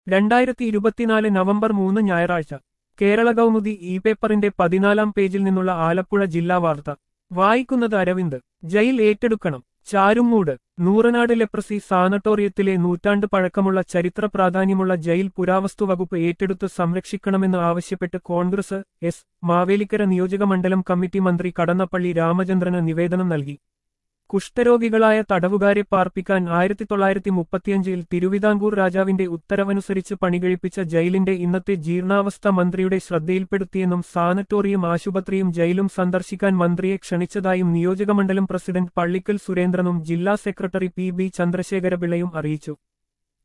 രണ്ടായിരത്തി ഇരുപത്തിനാല് നവംബർ മൂന്ന് ഞായറാഴ്ച കേരള കൗമുദി ഇ പേപ്പറിന്റെ പതിനാലാം പേജിൽ നിന്നുള്ള ആലപ്പുഴ ജില്ലാ വാർത്ത വായിക്കുന്നത് അരവിന്ദ് ജയിൽ ഏറ്റെടുക്കണം ചാരുമൂട് നൂറനാട് ലെപ്രസി സാനട്ടോറിയത്തിലെ നൂറ്റാണ്ട് പഴക്കമുള്ള ചരിത്ര പ്രാധാന്യമുള്ള ജയിൽ പുരാവസ്തു വകുപ്പ് ഏറ്റെടുത്ത് സംരക്ഷിക്കണമെന്ന് ആവശ്യപ്പെട്ട് കോൺഗ്രസ് എസ് മാവേലിക്കര നിയോജകമണ്ഡലം കമ്മിറ്റി മന്ത്രി കടന്നപ്പള്ളി രാമചന്ദ്രന് നിവേദനം നൽകി കുഷ്ഠരോഗികളായ തടവുകാരെ പാർപ്പിക്കാൻ ആയിരത്തി തൊള്ളായിരത്തി മുപ്പത്തിയഞ്ചിൽ തിരുവിതാംകൂർ രാജാവിന്റെ ഉത്തരവനുസരിച്ച് പണികഴിപ്പിച്ച ജയിലിന്റെ ഇന്നത്തെ ജീർണാവസ്ഥ മന്ത്രിയുടെ ശ്രദ്ധയിൽപ്പെടുത്തിയെന്നും സാനറ്റോറിയം ആശുപത്രിയും ജയിലും സന്ദർശിക്കാൻ മന്ത്രിയെ ക്ഷണിച്ചതായും നിയോജകമണ്ഡലം പ്രസിഡന്റ് പള്ളിക്കൽ സുരേന്ദ്രനും ജില്ലാ സെക്രട്ടറി പി ബി ചന്ദ്രശേഖരപിള്ളയും അറിയിച്ചു